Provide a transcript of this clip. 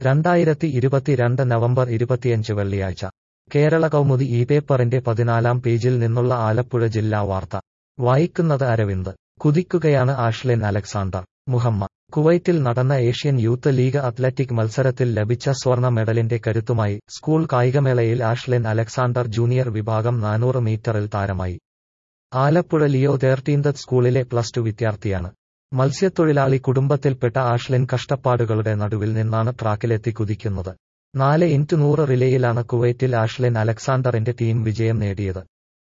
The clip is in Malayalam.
രണ്ടായിരത്തി ഇരുപത്തിരണ്ട് നവംബർ ഇരുപത്തിയഞ്ച് വെള്ളിയാഴ്ച കേരള കൗമുദി ഈ പേപ്പറിന്റെ പതിനാലാം പേജിൽ നിന്നുള്ള ആലപ്പുഴ ജില്ലാ വാർത്ത വായിക്കുന്നത് അരവിന്ദ് കുതിക്കുകയാണ് ആഷ്ലിൻ അലക്സാണ്ടർ മുഹമ്മ കുവൈറ്റിൽ നടന്ന ഏഷ്യൻ യൂത്ത് ലീഗ് അത്ലറ്റിക് മത്സരത്തിൽ ലഭിച്ച സ്വർണ്ണ മെഡലിന്റെ കരുത്തുമായി സ്കൂൾ കായികമേളയിൽ ആഷ്ലിൻ അലക്സാണ്ടർ ജൂനിയർ വിഭാഗം നാനൂറ് മീറ്ററിൽ താരമായി ആലപ്പുഴ ലിയോ തേർട്ടീൻത് സ്കൂളിലെ പ്ലസ് ടു വിദ്യാർത്ഥിയാണ് മത്സ്യത്തൊഴിലാളി കുടുംബത്തിൽപ്പെട്ട ആഷ്ലിൻ കഷ്ടപ്പാടുകളുടെ നടുവിൽ നിന്നാണ് ട്രാക്കിലെത്തി കുതിക്കുന്നത് നാല് ഇൻറ്റു നൂറ് റിലേയിലാണ് കുവൈറ്റിൽ ആഷ്ലിൻ അലക്സാണ്ടറിന്റെ ടീം വിജയം നേടിയത്